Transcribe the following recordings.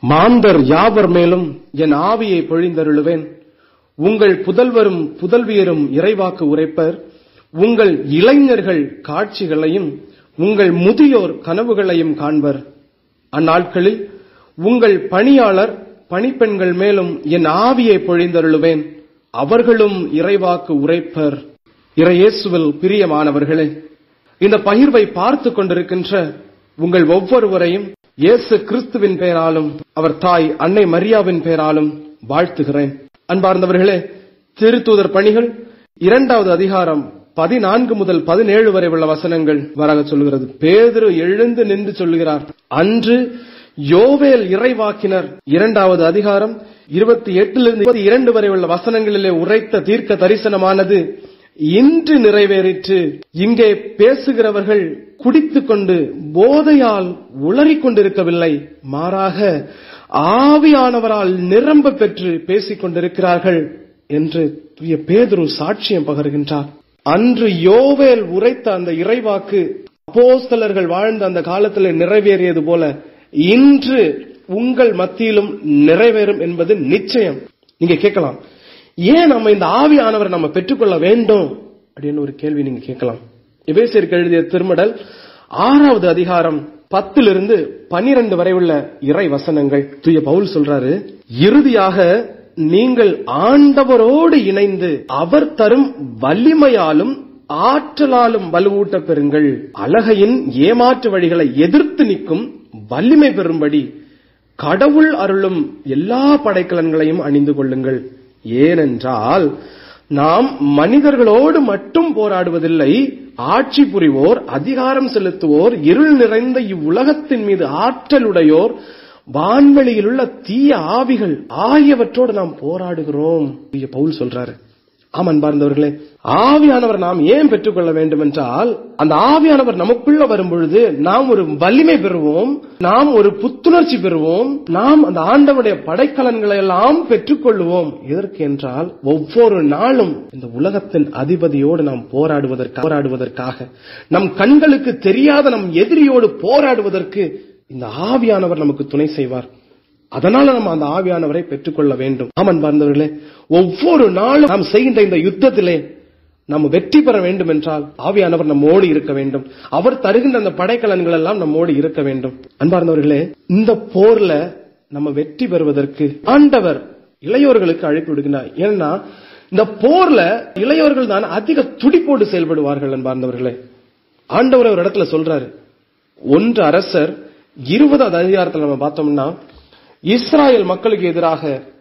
மாந்தர் யாவர் மேலும் என் ஆவியை பொழிந்தருளுவேன் உங்கள் புதல்வரும் புதல்வியரும் இறைவாக்கு உரைப்பர் உங்கள் இளைஞர்கள் காட்சிகளையும் உங்கள் முதியோர் கனவுகளையும் காண்பர் அந்நாட்களில் உங்கள் பணியாளர் பணிப்பெண்கள் மேலும் என் ஆவியை பொழிந்தருளுவேன் அவர்களும் இறைவாக்கு உரைப்பர் இறையேசுவில் பிரியமானவர்களே இந்த பகிர்வை பார்த்து கொண்டிருக்கின்ற உங்கள் ஒவ்வொருவரையும் இயேசு கிறிஸ்துவின் பெயராலும் அவர் தாய் அன்னை மரியாவின் பெயராலும் வாழ்த்துகிறேன் அன்பார்ந்தவர்களே திருத்தூதர் பணிகள் இரண்டாவது அதிகாரம் பதினான்கு முதல் பதினேழு வரை உள்ள வசனங்கள் வராக சொல்கிறது பேதுரு எழுந்து நின்று சொல்லுகிறார் அன்று யோவேல் இறைவாக்கினர் இரண்டாவது அதிகாரம் இருபத்தி எட்டிலிருந்து இருபத்தி இரண்டு வரை உள்ள வசனங்களிலே உரைத்த தீர்க்க தரிசனமானது இன்று நிறைவேறிற்று இங்கே பேசுகிறவர்கள் குடித்துக் கொண்டு போதையால் உளறிக் கொண்டிருக்கவில்லை மாறாக ஆவியானவரால் நிரம்ப பெற்று பேசிக் கொண்டிருக்கிறார்கள் என்று தூய பேதுரு சாட்சியம் பகர்கின்றார் அன்று யோவேல் உரைத்த அந்த இறைவாக்கு அப்போஸ்தலர்கள் வாழ்ந்த அந்த காலத்தில் நிறைவேறியது போல இன்று உங்கள் மத்தியிலும் நிறைவேறும் என்பது நிச்சயம் நீங்க கேட்கலாம் ஏன் நம்ம இந்த ஆவியானவர் நம்ம பெற்றுக்கொள்ள வேண்டும் அப்படின்னு ஒரு கேள்வி நீங்க கேட்கலாம் எபேசியருக்கு எழுதிய திருமடல் ஆறாவது அதிகாரம் பத்திலிருந்து பனிரெண்டு வரை உள்ள இறை வசனங்கள் தூய பவுல் சொல்றாரு இறுதியாக நீங்கள் ஆண்டவரோடு இணைந்து அவர் தரும் வலிமையாலும் ஆற்றலாலும் வலுவூட்ட பெறுங்கள் அழகையின் ஏமாற்று வழிகளை எதிர்த்து நிற்கும் வலிமை பெறும்படி கடவுள் அருளும் எல்லா படைக்கலன்களையும் அணிந்து கொள்ளுங்கள் ஏனென்றால் நாம் மனிதர்களோடு மட்டும் போராடுவதில்லை ஆட்சி புரிவோர் அதிகாரம் செலுத்துவோர் இருள் நிறைந்த இவ்வுலகத்தின் மீது ஆற்றலுடையோர் வான்வெளியில் உள்ள தீய ஆவிகள் ஆகியவற்றோடு நாம் போராடுகிறோம் பவுல் சொல்றாரு ஆமன் பார்ந்தவர்களே ஆவியானவர் நாம் ஏன் பெற்றுக்கொள்ள வேண்டும் என்றால் அந்த ஆவியானவர் நமக்குள்ள வரும் பொழுது நாம் ஒரு வலிமை பெறுவோம் நாம் ஒரு புத்துணர்ச்சி பெறுவோம் நாம் அந்த ஆண்டவருடைய படைக்கலன்களை எல்லாம் பெற்றுக்கொள்வோம் எதற்கு என்றால் ஒவ்வொரு நாளும் இந்த உலகத்தின் அதிபதியோடு நாம் போராடுவதற்காக போராடுவதற்காக நம் கண்களுக்கு தெரியாத நம் எதிரியோடு போராடுவதற்கு இந்த ஆவியானவர் நமக்கு துணை செய்வார் அதனால நம்ம அந்த ஆவியானவரை பெற்றுக்கொள்ள வேண்டும் ஆமன் பார்ந்தவர்களே ஒவ்வொரு நாளும் நாம் செய்கின்ற இந்த யுத்தத்திலே நம்ம வெற்றி பெற வேண்டும் என்றால் ஆவியானவர் நம்மோடு இருக்க வேண்டும் அவர் தருகின்ற அந்த படைக்கலன்கள் எல்லாம் நம்மோடு இருக்க வேண்டும் அன்பார்ந்தவர்களே இந்த போர்ல நம்ம வெற்றி பெறுவதற்கு ஆண்டவர் இளையோர்களுக்கு அழைப்பு விடுகிறார் ஏன்னா இந்த போர்ல இளையோர்கள் தான் அதிக துடிப்போடு செயல்படுவார்கள் அன்பார்ந்தவர்களே ஆண்டவர் ஒரு இடத்துல சொல்றாரு ஒன்று அரசர் இருபதாவது அதிகாரத்தில் நம்ம பார்த்தோம்னா இஸ்ராயல் மக்களுக்கு எதிராக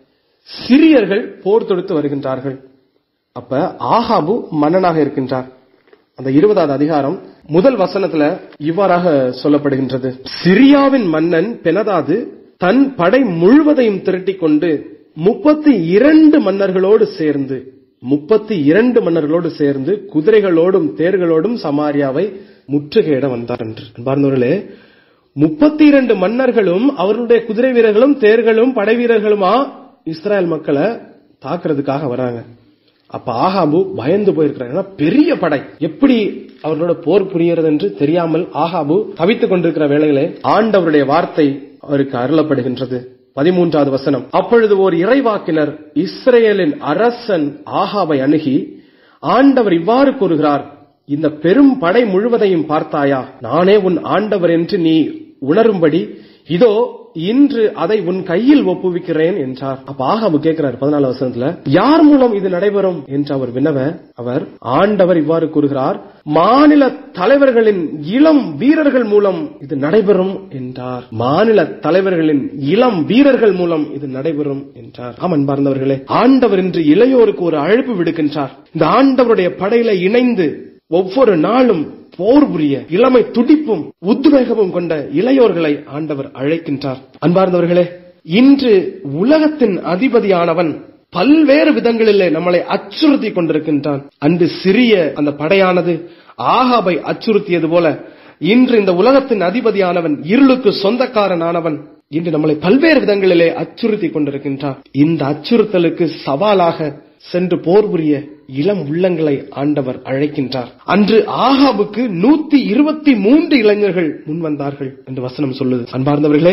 சிறியர்கள் போர் தொடுத்து வருகின்றார்கள் அப்ப ஆகாபு மன்னனாக இருக்கின்றார் அந்த இருபதாவது அதிகாரம் முதல் வசனத்துல இவ்வாறாக சொல்லப்படுகின்றது சிரியாவின் மன்னன் பெனதாது தன் படை முழுவதையும் திரட்டிக் கொண்டு முப்பத்தி இரண்டு மன்னர்களோடு சேர்ந்து முப்பத்தி இரண்டு மன்னர்களோடு சேர்ந்து குதிரைகளோடும் தேர்களோடும் சமாரியாவை முற்றுகையிட வந்தார் என்று பார்ந்தவர்களே முப்பத்தி இரண்டு மன்னர்களும் அவர்களுடைய குதிரை வீரர்களும் தேர்களும் படை வீரர்களுமா இஸ்ராயல் மக்களை தாக்குறதுக்காக வராங்க அப்ப ஆகாபு பயந்து போயிருக்கிறாங்க ஏன்னா பெரிய படை எப்படி அவர்களோட போர் புரியறது என்று தெரியாமல் ஆகாபு தவித்துக் கொண்டிருக்கிற வேளையிலே ஆண்டவருடைய வார்த்தை அவருக்கு அருளப்படுகின்றது பதிமூன்றாவது வசனம் அப்பொழுது ஓர் இறைவாக்கினர் இஸ்ரேலின் அரசன் ஆகாவை அணுகி ஆண்டவர் இவ்வாறு கூறுகிறார் இந்த பெரும் படை முழுவதையும் பார்த்தாயா நானே உன் ஆண்டவர் என்று நீ உணரும்படி இதோ இன்று அதை உன் கையில் ஒப்புவிக்கிறேன் என்றார் அப்ப ஆகாபு கேட்கிறார் பதினாலு வசனத்துல யார் மூலம் இது நடைபெறும் என்று அவர் வினவ அவர் ஆண்டவர் இவ்வாறு கூறுகிறார் மாநில தலைவர்களின் இளம் வீரர்கள் மூலம் இது நடைபெறும் என்றார் மாநில தலைவர்களின் இளம் வீரர்கள் மூலம் இது நடைபெறும் என்றார் ஆமன் பார்ந்தவர்களே ஆண்டவர் இன்று இளையோருக்கு ஒரு அழைப்பு விடுக்கின்றார் இந்த ஆண்டவருடைய படையில இணைந்து ஒவ்வொரு நாளும் போர் புரிய இளமை துடிப்பும் உத்வேகமும் கொண்ட இளையோர்களை ஆண்டவர் அழைக்கின்றார் அன்பார்ந்தவர்களே இன்று உலகத்தின் அதிபதியானவன் பல்வேறு விதங்களிலே நம்மளை அச்சுறுத்தி கொண்டிருக்கின்றான் அன்று சிறிய அந்த படையானது ஆகாபை அச்சுறுத்தியது போல இன்று இந்த உலகத்தின் அதிபதியானவன் இருளுக்கு சொந்தக்காரனானவன் இன்று நம்மளை பல்வேறு விதங்களிலே அச்சுறுத்தி கொண்டிருக்கின்றான் இந்த அச்சுறுத்தலுக்கு சவாலாக சென்று போர் புரிய இளம் உள்ளங்களை ஆண்டவர் அழைக்கின்றார் அன்று ஆகாபுக்கு நூத்தி இருபத்தி மூன்று இளைஞர்கள் முன் வந்தார்கள் என்று வசனம் சொல்லுது அன்பார்ந்தவர்களே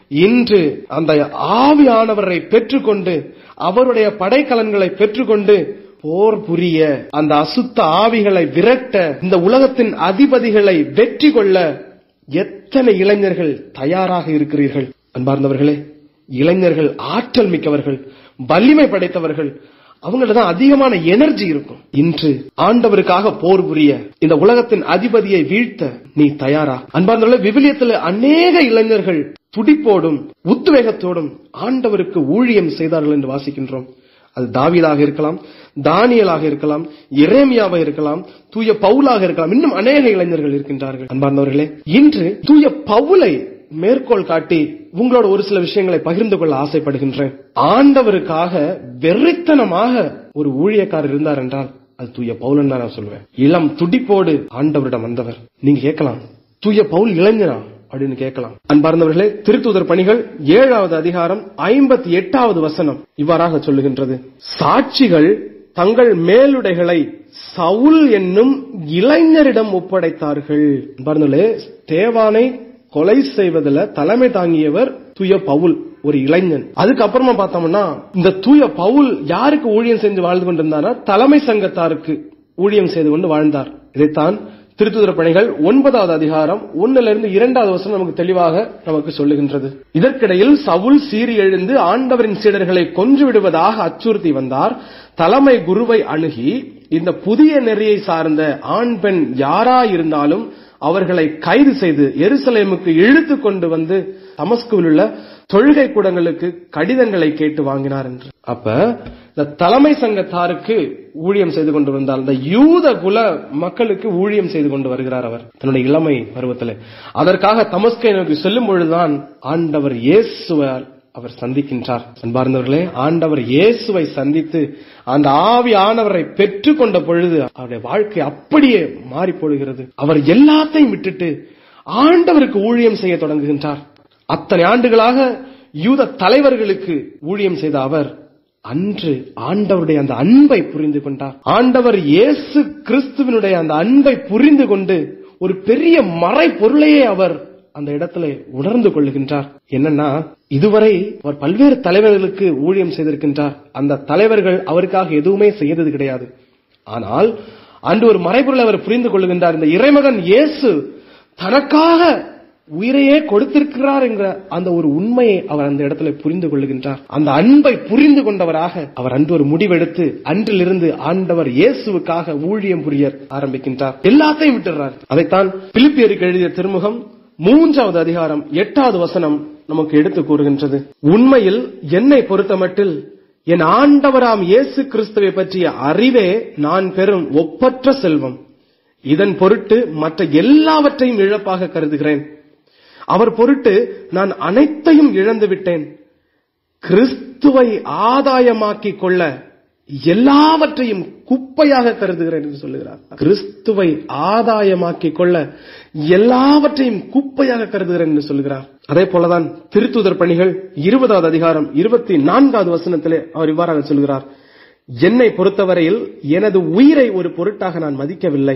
இன்று அந்த ஆவியானவரை பெற்றுக்கொண்டு அவருடைய படைக்கலன்களை பெற்றுக்கொண்டு போர் புரிய அந்த அசுத்த ஆவிகளை விரட்ட இந்த உலகத்தின் அதிபதிகளை வெற்றி கொள்ள எத்தனை இளைஞர்கள் தயாராக இருக்கிறீர்கள் அன்பார்ந்தவர்களே இளைஞர்கள் ஆற்றல் மிக்கவர்கள் வலிமை படைத்தவர்கள் அவங்கள்ட்ட தான் அதிகமான எனர்ஜி இருக்கும் இன்று ஆண்டவருக்காக போர் புரிய இந்த உலகத்தின் அதிபதியை வீழ்த்த நீ தயாரா அன்பார்ந்தவர்களே விவிலியத்தில் அநேக இளைஞர்கள் துடிப்போடும் உத்வேகத்தோடும் ஆண்டவருக்கு ஊழியம் செய்தார்கள் என்று வாசிக்கின்றோம் அது தாவீதாக இருக்கலாம் தானியலாக இருக்கலாம் எரேமியாவாக இருக்கலாம் தூய பவுலாக இருக்கலாம் இன்னும் அநேக இளைஞர்கள் இருக்கின்றார்கள் அன்பார்ந்தவர்களே இன்று தூய பவுலை மேற்கோள் காட்டி உங்களோட ஒரு சில விஷயங்களை பகிர்ந்து கொள்ள ஆசைப்படுகின்றேன் ஆண்டவருக்காக வெறித்தனமாக ஒரு ஊழியக்காரர் இருந்தார் என்றால் அது தூய பவுலன் தான் நான் சொல்லுவேன் இளம் துடிப்போடு ஆண்டவரிடம் வந்தவர் நீங்க கேட்கலாம் தூய பவுல் இளைஞனா அப்படின்னு கேட்கலாம் அன்பார்ந்தவர்களே திருத்துதர் பணிகள் ஏழாவது அதிகாரம் ஐம்பத்தி எட்டாவது வசனம் இவ்வாறாக சொல்லுகின்றது சாட்சிகள் தங்கள் மேலுடைகளை சவுல் என்னும் இளைஞரிடம் ஒப்படைத்தார்கள் அன்பார்ந்தவர்களே தேவானை கொலை செய்வதில் தலைமை தாங்கியவர் தூய பவுல் ஒரு இளைஞன் அதுக்கப்புறமா பார்த்தோம்னா இந்த தூய பவுல் யாருக்கு ஊழியம் செஞ்சு வாழ்ந்து கொண்டிருந்தார் தலைமை சங்கத்தாருக்கு ஊழியம் செய்து கொண்டு வாழ்ந்தார் இதைத்தான் திருத்துதர பணிகள் ஒன்பதாவது அதிகாரம் ஒன்னுல இருந்து இரண்டாவது வருஷம் நமக்கு தெளிவாக நமக்கு சொல்லுகின்றது இதற்கிடையில் சவுல் சீறி எழுந்து ஆண்டவரின் சீடர்களை கொன்று விடுவதாக அச்சுறுத்தி வந்தார் தலைமை குருவை அணுகி இந்த புதிய நெறியை சார்ந்த ஆண் பெண் யாரா இருந்தாலும் அவர்களை கைது செய்து எருசலேமுக்கு இழுத்து கொண்டு வந்து தமஸ்குவில் உள்ள தொழுகை கூடங்களுக்கு கடிதங்களை கேட்டு வாங்கினார் என்று அப்ப இந்த தலைமை சங்கத்தாருக்கு ஊழியம் செய்து கொண்டு வந்தால் இந்த யூத குல மக்களுக்கு ஊழியம் செய்து கொண்டு வருகிறார் அவர் தன்னுடைய இளமை பருவத்தில் அதற்காக தமஸ்கை நோக்கி செல்லும் பொழுதுதான் ஆண்டவர் இயேசுவால் அவர் சந்திக்கின்றார் அன்பார்ந்தவர்களே ஆண்டவர் இயேசுவை சந்தித்து அந்த ஆவி ஆனவரை பெற்றுக்கொண்ட பொழுது அவருடைய வாழ்க்கை அப்படியே மாறி போடுகிறது அவர் எல்லாத்தையும் விட்டுட்டு ஆண்டவருக்கு ஊழியம் செய்ய தொடங்குகின்றார் அத்தனை ஆண்டுகளாக யூத தலைவர்களுக்கு ஊழியம் செய்த அவர் அன்று ஆண்டவருடைய அந்த அன்பை புரிந்து கொண்டார் ஆண்டவர் இயேசு கிறிஸ்துவனுடைய அந்த அன்பை புரிந்து கொண்டு ஒரு பெரிய மறை பொருளையே அவர் அந்த இடத்துல உணர்ந்து கொள்ளுகின்றார் என்னன்னா இதுவரை அவர் பல்வேறு தலைவர்களுக்கு ஊழியம் செய்திருக்கின்றார் அந்த தலைவர்கள் அவருக்காக எதுவுமே செய்தது கிடையாது ஆனால் அன்று ஒரு மறைபொருளை அவர் புரிந்து கொள்ளுகின்றார் இந்த இறைமகன் இயேசு தனக்காக உயிரையே கொடுத்திருக்கிறார் என்ற அந்த ஒரு உண்மையை அவர் அந்த இடத்துல புரிந்து கொள்ளுகின்றார் அந்த அன்பை புரிந்து கொண்டவராக அவர் அன்று ஒரு முடிவெடுத்து அன்றிலிருந்து ஆண்டவர் இயேசுவுக்காக ஊழியம் புரிய ஆரம்பிக்கின்றார் எல்லாத்தையும் விட்டுறார் அதைத்தான் பிலிப்பியருக்கு எழுதிய திருமுகம் மூன்றாவது அதிகாரம் எட்டாவது வசனம் நமக்கு எடுத்து கூறுகின்றது உண்மையில் என்னை பொறுத்தமட்டில் என் ஆண்டவராம் இயேசு கிறிஸ்துவை பற்றிய அறிவே நான் பெறும் ஒப்பற்ற செல்வம் இதன் பொருட்டு மற்ற எல்லாவற்றையும் இழப்பாக கருதுகிறேன் அவர் பொருட்டு நான் அனைத்தையும் இழந்து விட்டேன் கிறிஸ்துவை ஆதாயமாக்கிக் கொள்ள எல்லாவற்றையும் குப்பையாக கருதுகிறேன் என்று சொல்லுகிறார் கிறிஸ்துவை ஆதாயமாக்கிக் கொள்ள எல்லாவற்றையும் குப்பையாக கருதுகிறேன் என்று சொல்லுகிறார் அதே போலதான் திருத்துதர் பணிகள் இருபதாவது அதிகாரம் இருபத்தி நான்காவது வசனத்திலே அவர் இவ்வாறாக சொல்கிறார் என்னை பொறுத்தவரையில் எனது உயிரை ஒரு பொருட்டாக நான் மதிக்கவில்லை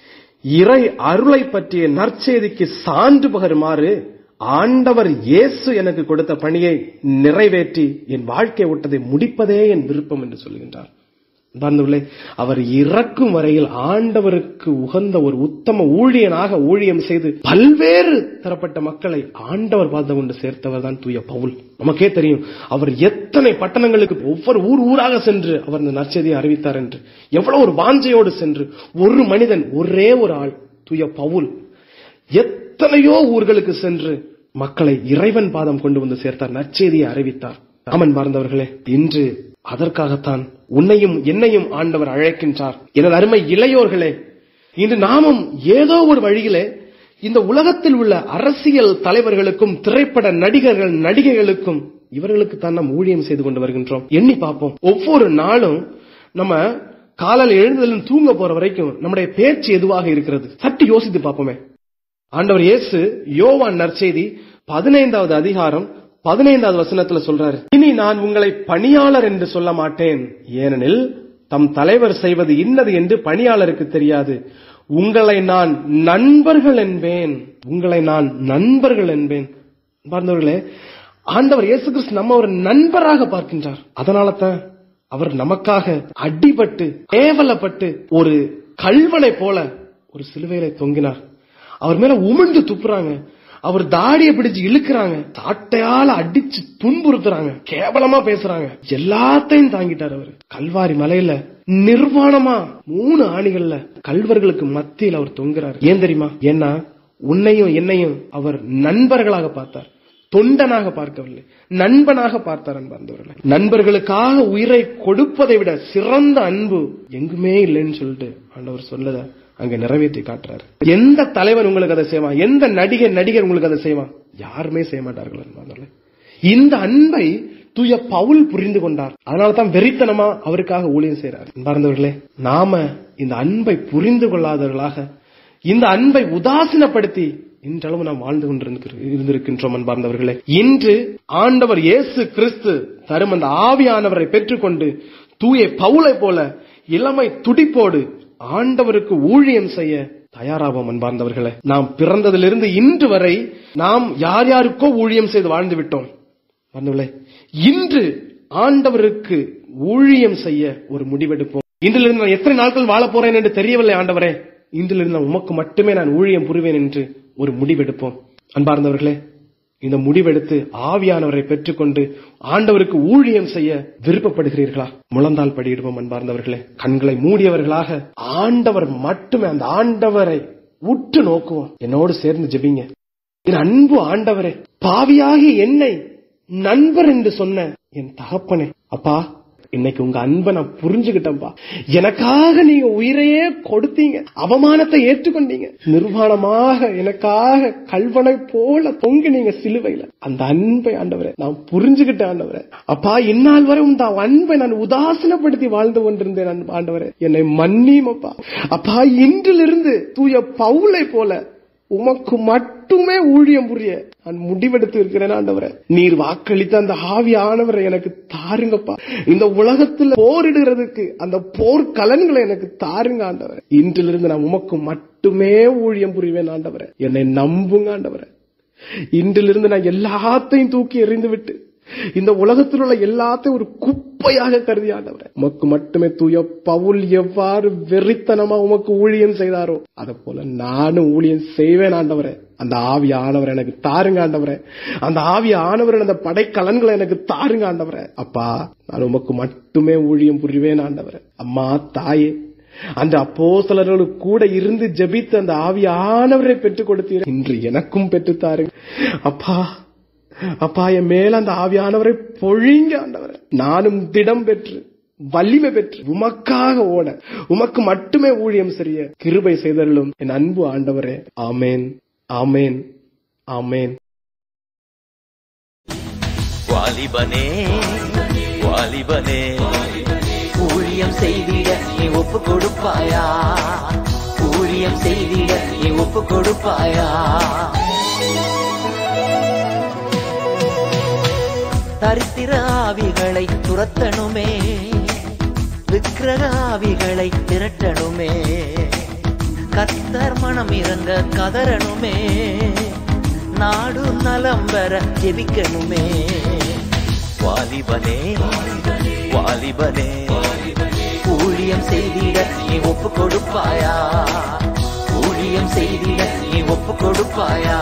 இறை அருளை பற்றிய நற்செய்திக்கு சான்று பகருமாறு ஆண்டவர் இயேசு எனக்கு கொடுத்த பணியை நிறைவேற்றி என் வாழ்க்கை ஓட்டத்தை முடிப்பதே என் விருப்பம் என்று சொல்கின்றார் பார்ந்துள்ளே அவர் இறக்கும் வரையில் ஆண்டவருக்கு உகந்த ஒரு உத்தம ஊழியனாக ஊழியம் செய்து பல்வேறு தரப்பட்ட மக்களை ஆண்டவர் பார்த்து கொண்டு சேர்த்தவர் தான் தூய பவுல் நமக்கே தெரியும் அவர் எத்தனை பட்டணங்களுக்கு ஒவ்வொரு ஊர் ஊராக சென்று அவர் இந்த நற்செய்தியை அறிவித்தார் என்று எவ்வளவு ஒரு வாஞ்சையோடு சென்று ஒரு மனிதன் ஒரே ஒரு ஆள் தூய பவுல் எத்தனையோ ஊர்களுக்கு சென்று மக்களை இறைவன் பாதம் கொண்டு வந்து சேர்த்தார் நற்செய்தியை அறிவித்தார் ராமன் பார்ந்தவர்களே இன்று அதற்காகத்தான் உன்னையும் என்னையும் ஆண்டவர் அழைக்கின்றார் எனது அருமை இளையோர்களே இன்று நாமும் ஏதோ ஒரு வழியிலே இந்த உலகத்தில் உள்ள அரசியல் தலைவர்களுக்கும் திரைப்பட நடிகர்கள் நடிகைகளுக்கும் இவர்களுக்கு தான் நாம் ஊழியம் செய்து கொண்டு வருகின்றோம் எண்ணி பார்ப்போம் ஒவ்வொரு நாளும் நம்ம காலையில் எழுந்ததிலும் தூங்க போற வரைக்கும் நம்முடைய பேச்சு எதுவாக இருக்கிறது சற்று யோசித்து பார்ப்போமே ஆண்டவர் இயேசு யோவான் நற்செய்தி பதினைந்தாவது அதிகாரம் பதினைந்தாவது வசனத்துல சொல்றாரு இனி நான் உங்களை பணியாளர் என்று சொல்ல மாட்டேன் ஏனெனில் தம் தலைவர் செய்வது இன்னது என்று பணியாளருக்கு தெரியாது உங்களை நான் நண்பர்கள் என்பேன் உங்களை நான் நண்பர்கள் என்பேன் பார்ந்தவர்களே ஆண்டவர் இயேசு கிறிஸ்து நம்ம ஒரு நண்பராக பார்க்கின்றார் அதனால தான் அவர் நமக்காக அடிபட்டு கேவலப்பட்டு ஒரு கல்வனை போல ஒரு சிலுவையில தொங்கினார் அவர் மேல உமிழ்ந்து துப்புறாங்க அவர் தாடிய பிடிச்சு இழுக்கிறாங்க சாட்டையால அடிச்சு துன்புறுத்துறாங்க கேவலமா பேசுறாங்க எல்லாத்தையும் தாங்கிட்டார் அவர் கல்வாரி மலையில நிர்வாணமா மூணு ஆணிகள்ல கல்வர்களுக்கு மத்தியில் அவர் தொங்குறார் ஏன் தெரியுமா ஏன்னா உன்னையும் என்னையும் அவர் நண்பர்களாக பார்த்தார் தொண்டனாக பார்க்கவில்லை நண்பனாக பார்த்தார் அன்பார்ந்தவர்களை நண்பர்களுக்காக உயிரை கொடுப்பதை விட சிறந்த அன்பு எங்குமே இல்லைன்னு சொல்லிட்டு ஆண்டவர் சொல்லத அங்க நிறைவேற்றி காட்டுறாரு எந்த தலைவன் உங்களுக்கு அதை செய்வான் எந்த நடிகர் நடிகர் உங்களுக்கு அதை செய்வான் யாருமே செய்ய மாட்டார்கள் அன்பார்ந்தவர்களே இந்த அன்பை தூய பவுல் புரிந்து கொண்டார் அதனால தான் வெறித்தனமா அவருக்காக ஊழியம் செய்யறார் அன்பார்ந்தவர்களே நாம இந்த அன்பை புரிந்து கொள்ளாதவர்களாக இந்த அன்பை உதாசீனப்படுத்தி இன்றளவு நாம் வாழ்ந்து கொண்டிருக்கிற- இருந்திருக்கின்றோம் அன்பார்ந்தவர்களே இன்று ஆண்டவர் இயேசு கிறிஸ்து தரும் அந்த ஆவியானவரை பெற்றுக்கொண்டு தூய பவுலை போல இளமை துடிப்போடு ஆண்டவருக்கு ஊழியம் செய்ய தயாராவோம் அன்பார்ந்தவர்களே நாம் பிறந்ததிலிருந்து இன்று வரை நாம் யார் யாருக்கோ ஊழியம் செய்து வாழ்ந்து விட்டோம் அன்பார்ந்தவர்களே இன்று ஆண்டவருக்கு ஊழியம் செய்ய ஒரு முடிவெடுப்போம் இன்றிலிருந்து நான் எத்தனை நாட்கள் வாழப் போறேன் என்று தெரியவில்லை ஆண்டவரே இன்றிலிருந்து நான் உமக்கு மட்டுமே நான் ஊழியம் புரிவேன் என்று ஒரு முடிவெடுப்போம் அன்பார்ந்தவர்களே இந்த முடிவெடுத்து ஆவியானவரை பெற்றுக்கொண்டு ஆண்டவருக்கு ஊழியம் செய்ய விருப்பப்படுகிறீர்களா முழந்தால் படியிடுவோம் அன்பார்ந்தவர்களே கண்களை மூடியவர்களாக ஆண்டவர் மட்டுமே அந்த ஆண்டவரை உற்று நோக்குவோம் என்னோடு சேர்ந்து ஜெபிங்க என் அன்பு ஆண்டவரே பாவியாகிய என்னை நண்பர் என்று சொன்ன என் தகப்பனே அப்பா இன்னைக்கு உங்க அன்பை நான் புரிஞ்சுகிட்டேன்பா எனக்காக நீங்க உயிரையே கொடுத்தீங்க அவமானத்தை ஏற்றுக்கொண்டீங்க நிர்வாணமாக எனக்காக கல்வனை போல தொங்கினீங்க சிலுவையில அந்த அன்பை ஆண்டவரே நான் புரிஞ்சுகிட்டேன் ஆண்டவரே அப்பா இந்நாள் வரை உந்த அன்பை நான் உதாசீனப்படுத்தி வாழ்ந்து கொண்டிருந்தேன் அன்பு ஆண்டவரே என்னை மன்னியும் அப்பா அப்பா இன்றிலிருந்து தூய பவுலை போல உமக்கு மட்டுமே ஊழியம் புரிய நான் முடிவெடுத்து இருக்கிறேன் ஆண்டவரே நீர் வாக்களித்த அந்த ஆவி ஆனவரை எனக்கு தாருங்கப்பா இந்த உலகத்துல போரிடுறதுக்கு அந்த போர்க்கலன்களை எனக்கு தாருங்க ஆண்டவரே இன்றிலிருந்து நான் உமக்கு மட்டுமே ஊழியம் புரிவேன் ஆண்டவரே என்னை நம்புங்க ஆண்டவரே இன்றிலிருந்து நான் எல்லாத்தையும் தூக்கி எறிந்து விட்டு இந்த உலகத்தில் உள்ள எல்லாத்தையும் ஒரு குப்பையாக கருதி ஆண்டவரே உமக்கு மட்டுமே தூய பவுல் எவ்வாறு வெறித்தனமா உமக்கு ஊழியம் செய்தாரோ அதை போல நானும் ஊழியம் செய்வேன் ஆண்டவரே அந்த ஆவி ஆனவர் எனக்கு தாருங்க ஆண்டவரே அந்த ஆவி ஆனவர் அந்த படைக்கலன்களை எனக்கு தாருங்க ஆண்டவரே அப்பா நான் உமக்கு மட்டுமே ஊழியம் புரிவேன் ஆண்டவரே அம்மா தாயே அந்த அப்போஸ்தலர்களோடு கூட இருந்து ஜெபித்து அந்த ஆவி ஆனவரை பெற்றுக் கொடுத்தீர் இன்று எனக்கும் பெற்றுத் தாருங்க அப்பா அப்பா என் மேல அந்த ஆவியானவரை பொழிங்க ஆண்டவரே நானும் திடம் பெற்று வலிமை பெற்று உமக்காக ஓட உமக்கு மட்டுமே ஊழியம் செய்ய கிருபை செய்தருளும் என் அன்பு ஆண்டவரே ஆமேன் ஆமேன் ஆமேன் வாலிபனே வாலிபனே ஊழியம் செய்திட நீ ஒப்பு கொடுப்பாயா ஊழியம் செய்திட நீ ஒப்பு கொடுப்பாயா தரித்திர ஆவிகளை துரத்தணுமே விக்கிரக ஆவிகளை திரட்டணுமே கத்தர் மனம் இறங்க கதறணுமே நாடு நலம் பெற ஜெபிக்கணுமே வாலிபனே வாலிபனே ஊழியம் செய்திட நீ ஒப்பு கொடுப்பாயா ஊழியம் செய்திட நீ ஒப்பு கொடுப்பாயா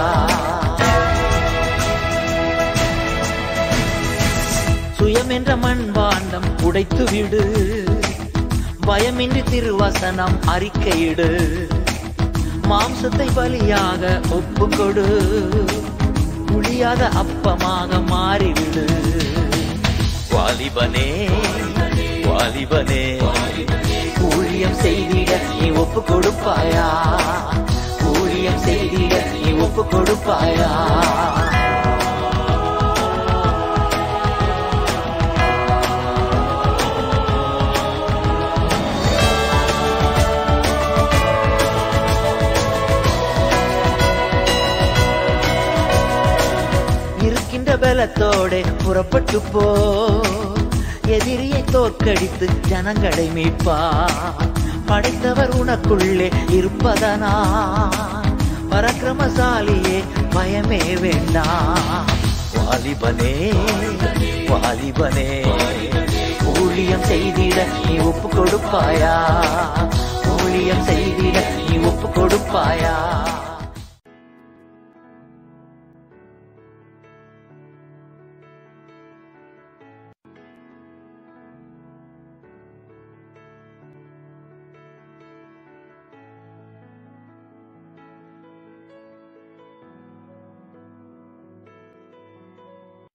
சுயம் என்ற மண்பாண்டம் உடைத்து விடு பயமின்றி திருவசனம் அறிக்கையிடு மாம்சத்தை பலியாக ஒப்புக்கொடு புளியாத அப்பமாக மாறிவிடு வாலிபனே வாலிபனே ஊழியம் செய்திட நீ ஒப்பு கொடுப்பாயா ஊழியம் செய்திட நீ ஒப்பு கொடுப்பாயா இருக்கின்ற பலத்தோட புறப்பட்டு போ எதிரியை தோற்கடித்து ஜனங்களை மீட்பா படைத்தவர் உனக்குள்ளே இருப்பதனா பரக்கிரமசாலியே பயமே வேண்டாம் வாலிபனே வாலிபனே ஊழியம் செய்திட நீ ஒப்பு கொடுப்பாயா ஊழியம் செய்திட நீ ஒப்பு கொடுப்பாயா